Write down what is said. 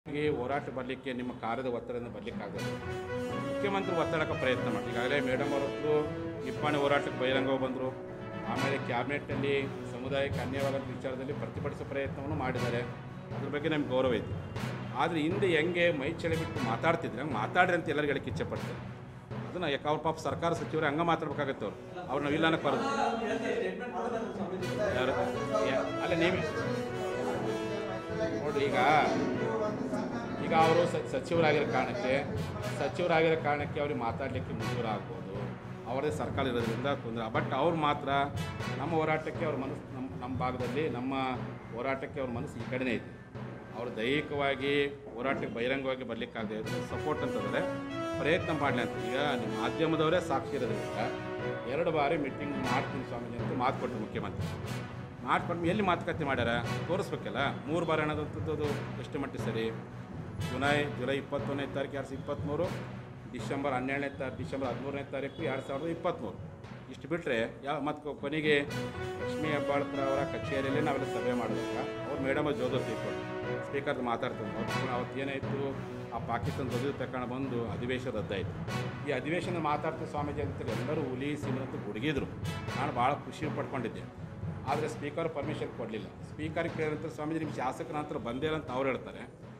ಈ ಹೋರಾಟ ಬರಲಿಕ್ಕೆ ನಿಮ್ಮ ಕಾರ್ಯದ ಒತ್ತಡದಿಂದ ಬರಲಿಕ್ಕಾಗಲ್ಲ ಮುಖ್ಯಮಂತ್ರಿ ಒತ್ತಡಕ್ಕೆ ಪ್ರಯತ್ನ ಮಾಡಿ ಈಗಾಗಲೇ ಮೇಡಮ್ ಅವರದ್ದು ನಿಪ್ಪಾಣಿ ಹೋರಾಟಕ್ಕೆ ಬಹಿರಂಗವಾಗಿ ಬಂದರು ಆಮೇಲೆ ಕ್ಯಾಬಿನೆಟ್ನಲ್ಲಿ ಸಮುದಾಯಕ್ಕೆ ಅನ್ಯವಾದ ವಿಚಾರದಲ್ಲಿ ಪ್ರತಿಭಟಿಸೋ ಪ್ರಯತ್ನವನ್ನು ಮಾಡಿದ್ದಾರೆ ಅದ್ರ ಬಗ್ಗೆ ನಮ್ಗೆ ಗೌರವ ಐತೆ ಆದರೆ ಹಿಂದೆ ಹೆಂಗೆ ಮೈ ಚಳಿ ಬಿಟ್ಟು ಮಾತಾಡ್ತಿದ್ರೆ ಹಂಗೆ ಮಾತಾಡ್ರಿ ಅಂತ ಎಲ್ಲರಿಗೂ ಹೇಳಕ್ಕೆ ಇಚ್ಛೆ ಪಡ್ತಾರೆ ಅದನ್ನು ಯಾಕೆ ಅವ್ರ ಪಾಪ ಸರ್ಕಾರ ಸಚಿವರು ಹಂಗೆ ಮಾತಾಡ್ಬೇಕಾಗತ್ತೆ ಅವ್ರು ಅವ್ರು ನಾವು ಇಲ್ಲ ಅನ್ನಕ್ಕೆ ಬರೋದು ಯಾರು ಯಾ- ಅಲ್ಲ ನೀವೇ ನೋಡ್ರಿ ಈಗ ಈಗ ಅವರು ಸಚಿವರಾಗಿರೋ ಕಾರಣಕ್ಕೆ ಸಚಿವರಾಗಿರೋ ಕಾರಣಕ್ಕೆ ಅವ್ರಿಗೆ ಮಾತಾಡಲಿಕ್ಕೆ ಮುಜುಗರ ಆಗ್ಬೋದು ಅವರದೇ ಸರ್ಕಾರ ಇರೋದ್ರಿಂದ ತೊಂದರೆ ಬಟ್ ಅವ್ರು ಮಾತ್ರ ನಮ್ಮ ಹೋರಾಟಕ್ಕೆ ಅವ್ರ ಮನಸ್ಸು ನಮ್ಮ ನಮ್ಮ ಭಾಗದಲ್ಲಿ ನಮ್ಮ ಹೋರಾಟಕ್ಕೆ ಅವ್ರ ಮನಸ್ಸು ಈ ಕಡೆನೇ ಇದೆ ಅವರು ದೈಹಿಕವಾಗಿ ಹೋರಾಟಕ್ಕೆ ಬಹಿರಂಗವಾಗಿ ಬರಲಿಕ್ಕಾಗದೆ ಸಪೋರ್ಟ್ ಅಂತಂದರೆ ಪ್ರಯತ್ನ ಮಾಡಲಿ ಅಂತ ಈಗ ನಿಮ್ಮ ಮಾಧ್ಯಮದವರೇ ಸಾಕ್ಷಿ ಇರೋದ್ರಿಂದ ಎರಡು ಬಾರಿ ಮೀಟಿಂಗ್ ಮಾಡ್ತೀನಿ ಸ್ವಾಮೀಜಿ ಅಂತ ಮಾತು ಕೊಟ್ಟರು ಮುಖ್ಯಮಂತ್ರಿ ಮಾಡ್ಕೊಂಡು ಎಲ್ಲಿ ಮಾತುಕತೆ ಮಾಡ್ಯಾರ ತೋರಿಸ್ಬೇಕಲ್ಲ ಮೂರು ಬಾರಿ ಅನ್ನೋದಂಥದ್ದು ಎಷ್ಟು ಮಟ್ಟಿಗೆ ಸರಿ ಜುಲೈ ಜುಲೈ ಇಪ್ಪತ್ತೊಂದನೇ ತಾರೀಕು ಎರಡು ಸಾವಿರದ ಇಪ್ಪತ್ತ್ಮೂರು ಡಿಸೆಂಬರ್ ಹನ್ನೆರಡನೇ ತಾರೀಕು ಡಿಸೆಂಬರ್ ಹದಿಮೂರನೇ ತಾರೀಕು ಎರಡು ಸಾವಿರದ ಇಪ್ಪತ್ತ್ಮೂರು ಇಷ್ಟು ಬಿಟ್ಟರೆ ಯಾವ ಮತ್ತು ಕೊನೆಗೆ ಲಕ್ಷ್ಮೀ ಹೆಬ್ಬಾಳ್ಕರ್ ಅವರ ಕಚೇರಿಯಲ್ಲೇ ನಾವೆಲ್ಲ ಸಭೆ ಮಾಡೋದಾಗ ಅವ್ರು ಮೇಡಮ್ ಜೋದರ್ ತಿಳ್ಕೊಂಡು ಸ್ಪೀಕರ್ ಮಾತಾಡ್ತಾರೆ ಅವ್ರು ಅವತ್ತು ಏನಾಯಿತು ಆ ಪಾಕಿಸ್ತಾನ ಧ್ವಜ ತಗೊಂಡು ಬಂದು ಅಧಿವೇಶನ ರದ್ದಾಯಿತು ಈ ಅಧಿವೇಶನ ಮಾತಾಡ್ತೀವಿ ಸ್ವಾಮೀಜಿ ಅಂತ ಎಲ್ಲರೂ ಹುಲಿ ಸಿಮರಂತ ಗುಡುಗಿದ್ರು ನಾನು ಭಾಳ ಖುಷಿ ಪಡ್ಕೊಂಡಿದ್ದೆ ಆದರೆ ಸ್ಪೀಕರ್ ಪರ್ಮಿಷನ್ ಕೊಡಲಿಲ್ಲ ಸ್ಪೀಕರ್ ಕೇಳಿದಂತ ಸ್ವಾಮೀಜಿ ನಿಮ್ಮ ಶಾಸಕರ ನಂತರ ಬಂದೇ ಇಲ್ಲ ಅಂತ ಅವ್ರು ಹೇಳ್ತಾರೆ